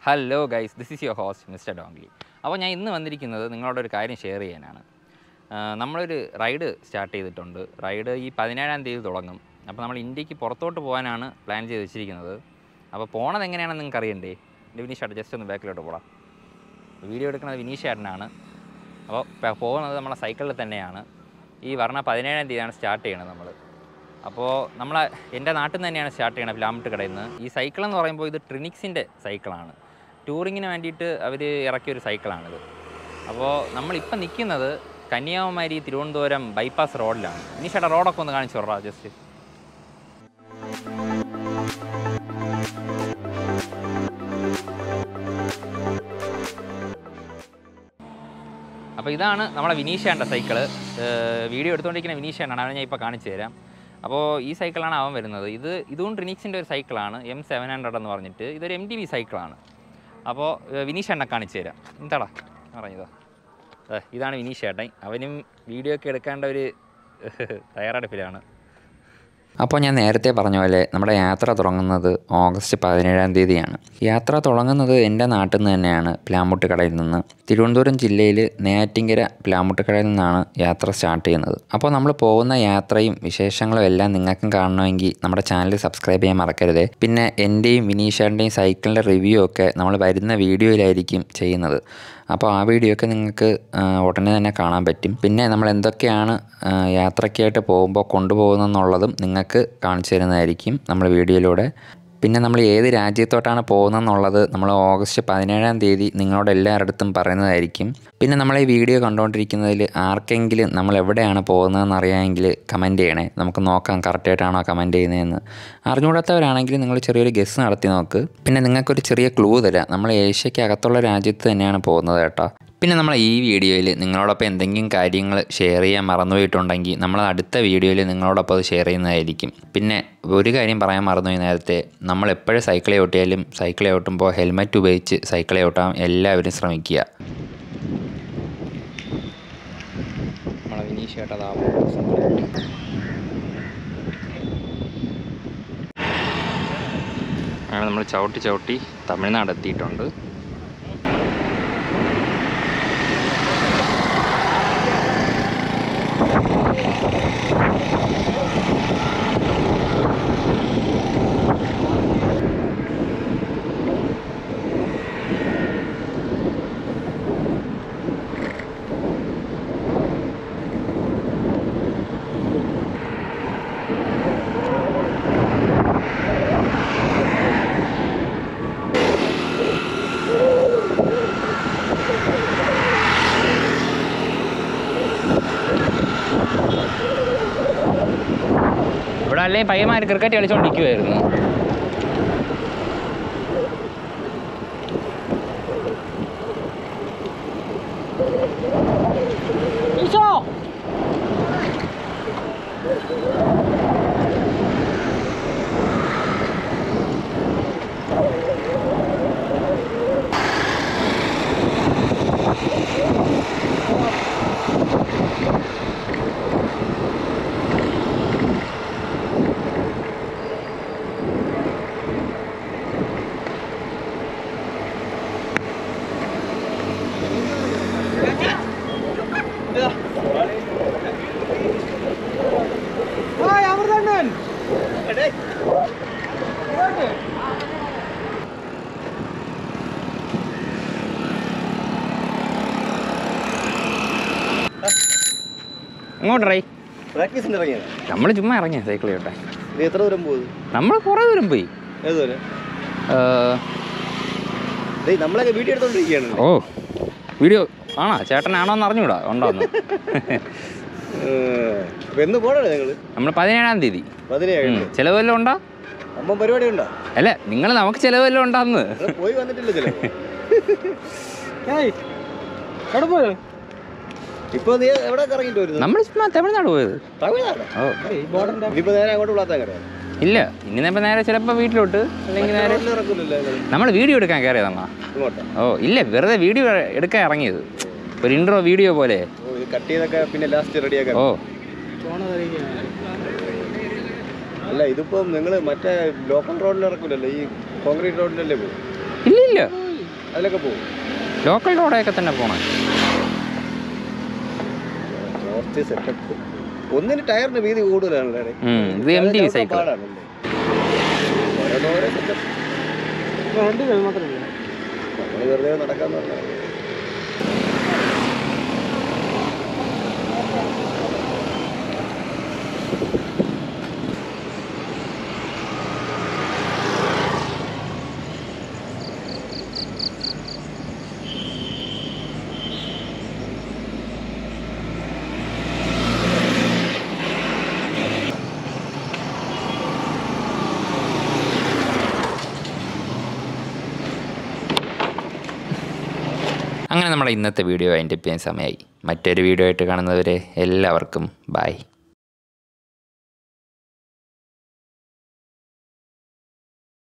Hello guys this is your host mister ഡോങ്ലി അപ്പോൾ ഞാൻ ഇന്ന് വന്നിരിക്കുന്നത് നിങ്ങളോട് ഒരു കാര്യം ഷെയർ ചെയ്യാനാണ് ആ, നമ്മളൊരു റൈഡ് സ്റ്റാർട്ട് ചെയ്തിട്ടുണ്ട് റൈഡ് ഈ പതിനേഴാം തീയതി തുടങ്ങും അപ്പോൾ നമ്മൾ ഇന്ത്യക്ക് പുറത്തോട്ട് പോകാനാണ് പ്ലാൻ ചെയ്ത് വെച്ചിരിക്കുന്നത് അപ്പോൾ പോണത് എങ്ങനെയാണെന്ന് നിങ്ങൾക്ക് അറിയണ്ടേ എൻ്റെ വിനീഷ് ചേട്ടൻ ജസ്റ്റ് ഒന്ന് ബാക്കിലോട്ട് പോടാം വീഡിയോ എടുക്കുന്നത് വിനീഷ് ചേട്ടനാണ് അപ്പോൾ പ- പോകുന്നത് നമ്മളെ സൈക്കിളിൽ തന്നെയാണ് ഈ പറഞ്ഞ പതിനേഴാം തീയതിയാണ് സ്റ്റാർട്ട് ചെയ്യണത് നമ്മൾ അപ്പോൾ നമ്മൾ എൻ്റെ നാട്ടിൽ നിന്ന് തന്നെയാണ് സ്റ്റാർട്ട് ചെയ്യണത് പ്ലാമട്ട് കടയിൽ നിന്ന് ഈ സൈക്കിൾ എന്ന് പറയുമ്പോൾ ഇത് ട്രിനിക്സിൻ്റെ സൈക്കിളാണ് ടൂറിങ്ങിന് വേണ്ടിയിട്ട് അവർ ഇറക്കിയ ഒരു സൈക്കിളാണിത് അപ്പോൾ നമ്മളിപ്പം നിൽക്കുന്നത് കന്യാകുമാരി തിരുവനന്തപുരം ബൈപ്പാസ് റോഡിലാണ് ഇനി ചേട്ടാ റോഡൊക്കെ ഒന്ന് കാണിച്ചു വിടാ ജസ്റ്റ് അപ്പോൾ ഇതാണ് നമ്മളെ വിനീഷേണ്ട സൈക്കിള് വീഡിയോ എടുത്തുകൊണ്ടിരിക്കുന്ന വിനീഷേണ്ടാണ് അവനെ ഞാൻ ഇപ്പോൾ കാണിച്ചു തരാം അപ്പോൾ ഈ സൈക്കിളാണ് അവൻ വരുന്നത് ഇത് ഇതും ട്രിനിക്സിൻ്റെ ഒരു സൈക്കിളാണ് എം സെവൻ ഹൺഡ്രഡ് എന്ന് പറഞ്ഞിട്ട് ഇതൊരു എം ടി വി സൈക്കിളാണ് അപ്പോൾ വിനീഷേണ്ണ കാണിച്ചു തരാം എന്താടാ പറഞ്ഞതോ ദേ, ഇതാണ് വിനീഷ് ചേട്ടൻ അവനും വീഡിയോ ഒക്കെ എടുക്കേണ്ട ഒരു തയ്യാറെടുപ്പിലാണ് അപ്പോൾ ഞാൻ നേരത്തെ പറഞ്ഞ പോലെ നമ്മുടെ യാത്ര തുടങ്ങുന്നത് ഓഗസ്റ്റ് പതിനേഴാം തീയതിയാണ് യാത്ര തുടങ്ങുന്നത് എൻ്റെ നാട്ടിൽ നിന്ന് തന്നെയാണ് പ്ലാമുട്ടുകടയിൽ നിന്ന് തിരുവനന്തപുരം ജില്ലയിൽ നെയ്യാറ്റിങ്കര പ്ലാമുട്ടുകടയിൽ നിന്നാണ് യാത്ര സ്റ്റാർട്ട് ചെയ്യുന്നത് അപ്പോൾ നമ്മൾ പോകുന്ന യാത്രയും വിശേഷങ്ങളും എല്ലാം നിങ്ങൾക്കും കാണണമെങ്കിൽ നമ്മുടെ ചാനൽ സബ്സ്ക്രൈബ് ചെയ്യാൻ മറക്കരുതേ പിന്നെ എൻ്റെയും വിനീഷേൻ്റെയും സൈക്കിളിൻ്റെ റിവ്യൂ ഒക്കെ നമ്മൾ വരുന്ന വീഡിയോയിലായിരിക്കും ചെയ്യുന്നത് അപ്പോൾ ആ വീഡിയോ ഒക്കെ നിങ്ങൾക്ക് ആ, ഉടനെ തന്നെ കാണാൻ പറ്റും പിന്നെ നമ്മൾ എന്തൊക്കെയാണ് ആ, യാത്രയ്ക്കായിട്ട് പോകുമ്പോൾ കൊണ്ടുപോകുന്നതെന്നുള്ളതും നിങ്ങൾക്ക് കാണിച്ചു തരുന്നതായിരിക്കും നമ്മൾ വീഡിയോയിലൂടെ പിന്നെ നമ്മൾ ഏത് രാജ്യത്തോട്ടാണ് പോകുന്നതെന്നുള്ളത് നമ്മൾ ഓഗസ്റ്റ് പതിനേഴാം തീയതി നിങ്ങളോട് എല്ലാവരുടെ പറയുന്നതായിരിക്കും പിന്നെ നമ്മൾ ഈ വീഡിയോ കണ്ടുകൊണ്ടിരിക്കുന്നതിൽ ആർക്കെങ്കിലും നമ്മൾ എവിടെയാണ് പോകുന്നതെന്ന് അറിയാമെങ്കിൽ കമൻറ്റ് ചെയ്യണേ നമുക്ക് നോക്കാം കറക്റ്റായിട്ടാണോ കമൻറ്റ് ചെയ്യുന്നതെന്ന് അറിഞ്ഞുകൂടാത്തവരാണെങ്കിൽ നിങ്ങൾ ചെറിയൊരു ഗസ് നടത്തി നോക്ക് പിന്നെ നിങ്ങൾക്കൊരു ചെറിയ ക്ലൂ തരാം നമ്മൾ ഏഷ്യയ്ക്ക് അകത്തുള്ള രാജ്യത്ത് തന്നെയാണ് പോകുന്നത് കേട്ടോ പിന്നെ നമ്മൾ ഈ വീഡിയോയിൽ നിങ്ങളോടൊപ്പം എന്തെങ്കിലും കാര്യങ്ങൾ ഷെയർ ചെയ്യാൻ മറന്നുപോയിട്ടുണ്ടെങ്കിൽ നമ്മൾ അടുത്ത വീഡിയോയിൽ നിങ്ങളോടൊപ്പം അത് ഷെയർ ചെയ്യുന്നതായിരിക്കും പിന്നെ ഒരു കാര്യം പറയാൻ മറന്നുപോയി നേരത്തെ നമ്മൾ എപ്പോഴും സൈക്കിൾ ചവിട്ടിയാലും സൈക്കിൾ ചവിട്ടുമ്പോൾ ഹെൽമെറ്റ് ഉപയോഗിച്ച് സൈക്കിൾ ചവിട്ടാൻ എല്ലാവരും ശ്രമിക്കുക നമ്മളെ വിനീഷ് ചേട്ടതാ അങ്ങനെ നമ്മൾ ചവിട്ടി ചവിട്ടി തമിഴ്നാട് എത്തിയിട്ടുണ്ട് ഇവിടെ അല്ലെങ്കിൽ പയ്യന്മാർ ക്രിക്കറ്റ് കളിച്ചുകൊണ്ടിരിക്കുമായിരുന്നു ഇങ്ങോട്ട് റൈ പ്രാക്ടീസിന് ഇറങ്ങിയത് നമ്മൾ ചുമ്മാ ഇറങ്ങിയ സൈക്കിൾ ചോട്ടെ ഇത് എത്ര ദൂരം പോകും നമ്മൾ കുറേ ദൂരം പോയി ഏത് ദൂരം ഏഹ്, ഡേയ് നമ്മളൊക്കെ വീഡിയോ എടുത്തോണ്ടിരിക്കുകയാണ് ഓ വീഡിയോ ആണോ ചേട്ടനാണോന്ന് അറിഞ്ഞൂടാ ഉണ്ടോന്ന് അപ്പൊ എന്ന് പോണേ ഞങ്ങള് നമ്മൾ പതിനേഴാം തീയതി പതിനേഴ് ഉം. ചിലവ് വല്ലതും ഉണ്ടോ അമ്മ പരിപാടി ഉണ്ടോ അല്ല നിങ്ങൾ നമുക്ക് ചിലവ് വല്ലതും ഉണ്ടോന്ന് അത് പോയി വന്നിട്ടില്ല ചില ഇപ്പൊ നീ എവിടെ ഇറങ്ങിട്ട് വരുന്നത് നമ്മൾ ചുമ്മാ തമിഴ്നാട് പോയത് തമിഴ്നാട് ഓ ഇനിയിപ്പോ നേരെ അങ്ങോട്ട് വിളാത്താൻ കറിയാം ഇല്ല ഇനി ഇപ്പം നേരെ ചിലപ്പോൾ വീട്ടിലോട്ട് അല്ലെങ്കിൽ നേരെ ഇറക്കില്ലല്ലോ ഞങ്ങള് നമ്മൾ വീഡിയോ എടുക്കാൻ കയറിയതാണോ ഇങ്ങോട്ടാ ഓ ഇല്ല വെറുതെ വീഡിയോ എടുക്കാൻ ഇറങ്ങിയത് ഒരു ഇൻട്രോ വീഡിയോ പോലെ ഓ ഇത് കട്ട് ചെയ്തൊക്കെ പിന്നെ ലാസ്റ്റ് റെഡിയാക്കാൻ ഓ അല്ല ഇതിപ്പം നിങ്ങൾ മറ്റേ ലോക്കൽ റോഡിൽ ഇറക്കൂലല്ലോ ഈ കോൺക്രീറ്റ് റോഡിലല്ലേ പോകും ഇല്ല ഇല്ല അതിലൊക്കെ പോകും ലോക്കൽ റോഡൊക്കെ തന്നെ പോകണം കുറച്ച് സെറ്റപ്പ് ഒന്നിന് ടയറിന് വീതി കൂടുതലാണല്ലേ ഉം, ഇത് എം ഡി സൈക്കിൾ പാടാണല്ലേ ഓരോന്നോരോ സെറ്റപ്പ് നമ്മൾ വെറുതെ നടക്കാന്ന് പറഞ്ഞാൽ അങ്ങനെ നമ്മുടെ ഇന്നത്തെ വീഡിയോ അതിൻ്റെ ചെയ്യാൻ സമയമായി മറ്റൊരു വീഡിയോ ആയിട്ട് കാണുന്നവരെ എല്ലാവർക്കും ബായ്